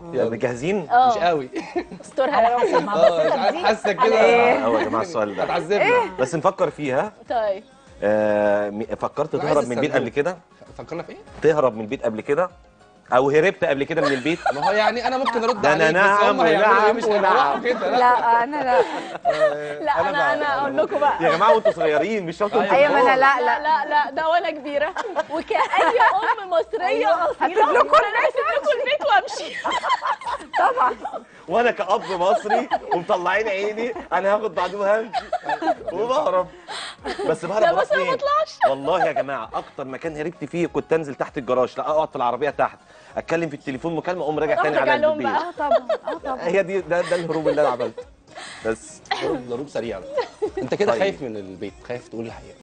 يلا جاهزين؟ مش اه قوي استرها يا حسن اه مش عارف حاسه كده إيه؟ ايوه يا جماعه السؤال ده هتعذبنا بس نفكر فيها طيب آه م- فكرت أنا عايز تهرب من البيت الصندوق. قبل كده؟ فكرنا في ايه؟ تهرب من البيت قبل كده؟ او هربت قبل كده من البيت؟ ما هو يعني انا ممكن ارد ده أنا عليك بس نعم هم هيعملوا ايه ونعم مش ونعم. هيروحوا كده لا لا انا لا لا انا بقى- انا اقول لكم بقى يا جماعه وانتوا صغيرين مش شرط انتوا ايوه ما انا كبار. لا لا لا لا لا ده وانا كبيره وكأي ام مصريه اصيله هسيب لكم انا هسيب لكم البيت وامشي طبعا وانا كأب مصري ومطلعين عيني انا هاخد بعضي وهمشي وبهرب بس بهرب لا أروح بس انا ما فين؟ اطلعش والله يا جماعه اكتر مكان هربت فيه كنت انزل تحت الجراج لا اقعد في العربيه تحت اتكلم في التليفون مكالمه اقوم راجع تاني راجع على لهم البيت بقى. اه طبعا اه طبعا هي دي ده, ده الهروب اللي انا عملته بس هروب هروب سريع انت كده طيب. خايف من البيت خايف تقول الحقيقه